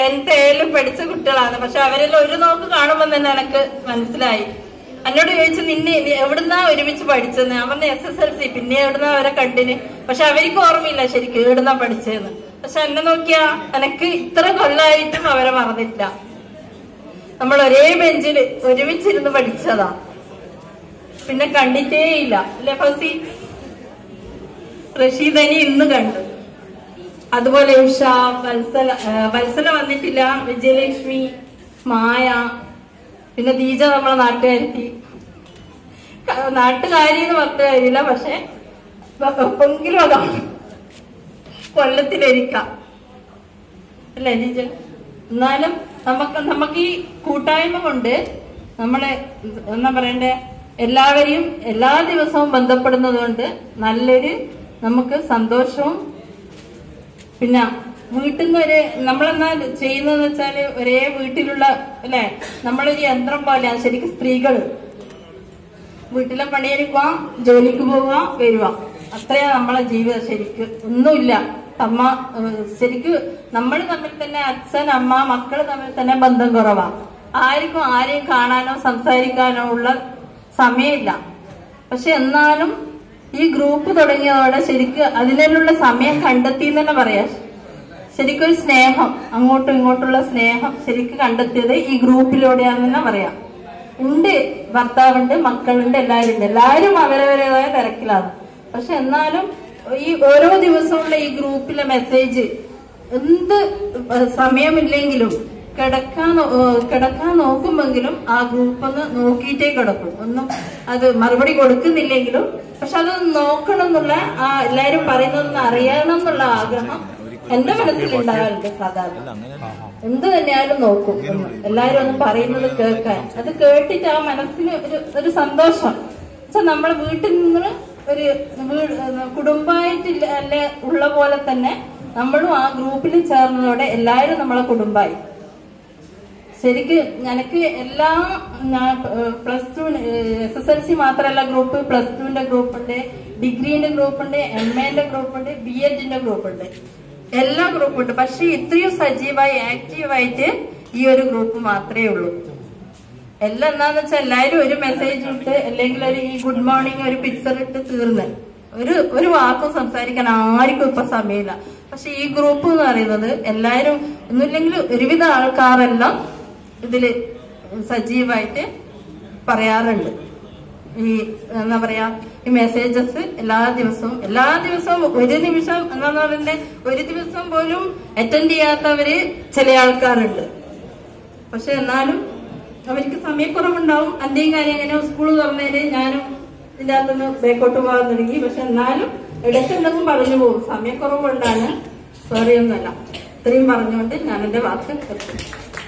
Tenth ഏഴിലും പഠിച്ച കുട്ടികളാണ് പക്ഷെ അവരെല്ലാം ഒരു നോക്ക് കാണുമ്പോൾ തന്നെ എനിക്ക് മനസ്സിലായി എന്നോട് ചോദിച്ചു നിന്നെ നീ എവിടുന്നാ ഒരുമിച്ച് പഠിച്ചെന്ന് ഞാൻ പറഞ്ഞ എസ് എസ് എൽ സി പിന്നെ എവിടുന്നാ അവരെ കണ്ടിന് പക്ഷെ അവർക്ക് ഓർമ്മയില്ല ശരിക്കും എവിടുന്നാ പഠിച്ചതെന്ന് പക്ഷെ എന്നെ നോക്കിയാ എനക്ക് ഇത്ര കൊല്ലായിട്ടും അവരെ മറന്നില്ല നമ്മൾ ഒരേ ബെഞ്ചിൽ ഒരുമിച്ചിരുന്ന് പഠിച്ചതാ പിന്നെ കണ്ടിട്ടേ ഇല്ല അല്ലെ ഫസി റഷീദനി ഇന്ന് കണ്ടു അതുപോലെ ഉഷ വത്സല ആ, വത്സല വന്നിട്ടില്ല വിജയലക്ഷ്മി മായ പിന്നെ ദീജ നമ്മളെ നാട്ടുകാരി ക- നാട്ടുകാരി എന്ന് പറഞ്ഞ കാര്യമില്ല പക്ഷെ എപ്പെങ്കിലും അതാണ് കൊല്ലത്തിലൊരിക്കാം അല്ലേ ദീജ എന്നാലും നമുക്ക് നമുക്ക് ഈ കൂട്ടായ്മ കൊണ്ട് നമ്മളെ എന്നാ പറയണ്ടേ എല്ലാവരെയും എല്ലാ ദിവസവും ബന്ധപ്പെടുന്നത് കൊണ്ട് നല്ലൊരു നമുക്ക് സന്തോഷവും പിന്നെ വീട്ടിൽ നിന്ന് ഒരു നമ്മളെന്നാ ചെയ്യുന്നതെന്ന് വെച്ചാല് ഒരേ വീട്ടിലുള്ള അല്ലെ നമ്മളൊരു യന്ത്രം പോലെയാണ് ശരിക്കും സ്ത്രീകള് വീട്ടിലെ പണിയെടുക്കുക ജോലിക്ക് പോവുക വരിക അത്രയാ നമ്മളെ ജീവിതം ശരിക്ക് ഒന്നുമില്ല അമ്മ ഏഹ്, ശരിക്ക് നമ്മൾ തമ്മിൽ തന്നെ അച്ഛൻ അമ്മ മക്കള് തമ്മിൽ തന്നെ ബന്ധം കുറവാ ആർക്കും ആരെയും കാണാനോ സംസാരിക്കാനോ ഉള്ള സമയമില്ല പക്ഷെ എന്നാലും ഈ ഗ്രൂപ്പ് തുടങ്ങിയതോടെ ശരിക്ക് അതിനുള്ള സമയം കണ്ടെത്തി എന്ന് തന്നെ പറയാം ശരിക്കും ഒരു സ്നേഹം അങ്ങോട്ടും ഇങ്ങോട്ടുള്ള സ്നേഹം ശരിക്കും കണ്ടെത്തിയത് ഈ ഗ്രൂപ്പിലൂടെയാണെന്ന് തന്നെ പറയാം ഉണ്ട് ഭർത്താവുണ്ട് മക്കളുണ്ട് എല്ലാവരും ഉണ്ട് എല്ലാവരും അവരവരുടേതായ തിരക്കിലാണ് പക്ഷെ എന്നാലും ഈ ഓരോ ദിവസമുള്ള ഈ ഗ്രൂപ്പിലെ മെസ്സേജ് എന്ത് സമയമില്ലെങ്കിലും കിടക്കാൻ നോ- ഏഹ് കിടക്കാൻ നോക്കുമെങ്കിലും ആ ഗ്രൂപ്പ് ഒന്ന് നോക്കിയിട്ടേ കിടക്കും ഒന്നും അത് മറുപടി കൊടുക്കുന്നില്ലെങ്കിലും പക്ഷെ അത് നോക്കണം എന്നുള്ള ആ എല്ലാരും പറയുന്നതൊന്ന് അറിയണം എന്നുള്ള ആഗ്രഹം എന്റെ മനസ്സിലുണ്ടാകാറുണ്ട് സാധാരണ എന്ത് തന്നെയായാലും നോക്കും ഒന്ന്. എല്ലാരും ഒന്ന് പറയുന്നത് കേൾക്കാൻ അത് കേട്ടിട്ട് ആ മനസ്സിന് ഒരു ഒരു സന്തോഷം വെച്ചാൽ നമ്മളെ വീട്ടിൽ നിന്ന് ഒരു വീട് കുടുംബമായിട്ടില്ല അല്ലെ ഉള്ള പോലെ തന്നെ നമ്മളും ആ ഗ്രൂപ്പിൽ ചേർന്നതോടെ എല്ലാവരും നമ്മളെ കുടുംബമായി ശരിക്ക് എനിക്ക് എല്ലാ plus two S S L C മാത്രമല്ല ഗ്രൂപ്പ് പ്ലസ് ടുവിന്റെ ഗ്രൂപ്പ് ഉണ്ട് ഡിഗ്രീന്റെ ഗ്രൂപ്പ് ഉണ്ട് എം എന്റെ ഗ്രൂപ്പ് ഉണ്ട് ബി എഡിന്റെ ഗ്രൂപ്പ് ഉണ്ട് എല്ലാ ഗ്രൂപ്പും ഉണ്ട് പക്ഷെ ഇത്രയും സജീവമായി ആക്റ്റീവായിട്ട് ഈ ഒരു ഗ്രൂപ്പ് മാത്രമേ ഉള്ളൂ എല്ലാം എന്താന്ന് വെച്ചാൽ എല്ലാവരും ഒരു മെസ്സേജ് ഇട്ട് അല്ലെങ്കിൽ ഒരു ഈ ഗുഡ് മോർണിംഗ് ഒരു പിക്ചർ ഇട്ട് തീർന്ന് ഒരു ഒരു വാക്കും സംസാരിക്കാൻ ആർക്കും ഇപ്പൊ സമയമില്ല പക്ഷെ ഈ ഗ്രൂപ്പ് എന്ന് പറയുന്നത് എല്ലാവരും ഒന്നുമില്ലെങ്കിൽ ഒരുവിധ ആൾക്കാരെല്ലാം ഇതില് സജീവമായിട്ട് പറയാറുണ്ട് ഈ എന്താ പറയാ ഈ മെസ്സേജസ് എല്ലാ ദിവസവും എല്ലാ ദിവസവും ഒരു നിമിഷം എന്താന്ന് പറയണ്ടേ ഒരു ദിവസം പോലും അറ്റൻഡ് ചെയ്യാത്തവര് ചില ആൾക്കാരുണ്ട് പക്ഷെ എന്നാലും അവർക്ക് സമയക്കുറവുണ്ടാവും എന്റെയും കാര്യം എങ്ങനെ സ്കൂൾ തുറന്നതിന് ഞാനും ഇതിന്റെ അകത്തുനിന്ന് ബേക്കോട്ട് പോകാൻ തുടങ്ങി പക്ഷെ എന്നാലും ഇടയ്ക്ക് എന്തെങ്കിലും പറഞ്ഞു പോകും സമയക്കുറവ് കൊണ്ടാണ് വേറെ ഒന്നല്ല ഇത്രയും പറഞ്ഞുകൊണ്ട് ഞാൻ എന്റെ വാക്ക് നിർത്തുന്നു